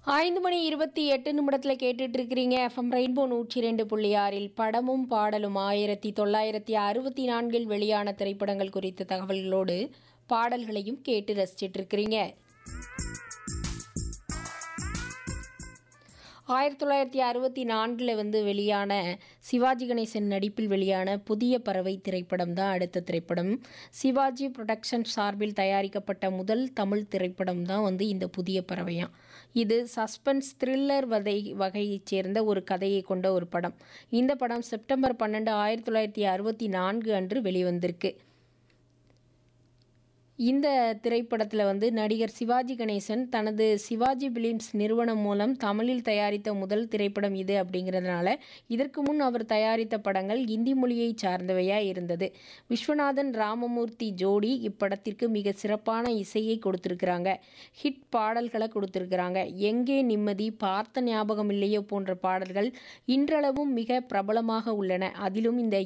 ஐந்து மணி இருபத்தி எட்டு நிமிடத்தில் கேட்டுட்டு இருக்கிறீங்க எஃப்எம் ரெயின்போ நூற்றி ரெண்டு புள்ளி ஆறில் படமும் பாடலும் ஆயிரத்தி தொள்ளாயிரத்தி அறுபத்தி நான்கில் வெளியான திரைப்படங்கள் குறித்த தகவல்களோடு பாடல்களையும் கேட்டு ரசிச்சிட்டு இருக்கிறீங்க ஆயிரத்தி தொள்ளாயிரத்தி அறுபத்தி நான்கில் வந்து வெளியான சிவாஜி கணேசன் நடிப்பில் வெளியான புதிய பறவை திரைப்படம் தான் அடுத்த திரைப்படம் சிவாஜி புரொடக்ஷன் சார்பில் தயாரிக்கப்பட்ட முதல் தமிழ் திரைப்படம் தான் வந்து இந்த புதிய பறவையாம் இது சஸ்பென்ஸ் த்ரில்லர் வகை வகையைச் சேர்ந்த ஒரு கதையை கொண்ட ஒரு படம் இந்த படம் செப்டம்பர் பன்னெண்டு ஆயிரத்தி தொள்ளாயிரத்தி அறுபத்தி நான்கு அன்று வெளிவந்திருக்கு இந்த திரைப்படத்தில் வந்து நடிகர் சிவாஜி கணேசன் தனது சிவாஜி பிலிம்ஸ் நிறுவனம் மூலம் தமிழில் தயாரித்த முதல் திரைப்படம் இது அப்படிங்கிறதுனால இதற்கு முன் அவர் தயாரித்த படங்கள் இந்தி மொழியை சார்ந்தவையாக இருந்தது விஸ்வநாதன் ராமமூர்த்தி ஜோடி இப்படத்திற்கு மிக சிறப்பான இசையை கொடுத்துருக்குறாங்க ஹிட் பாடல்களை கொடுத்துருக்குறாங்க எங்கே நிம்மதி பார்த்த ஞாபகம் இல்லையோ போன்ற பாடல்கள் இன்றளவும் மிக பிரபலமாக உள்ளன அதிலும் இந்த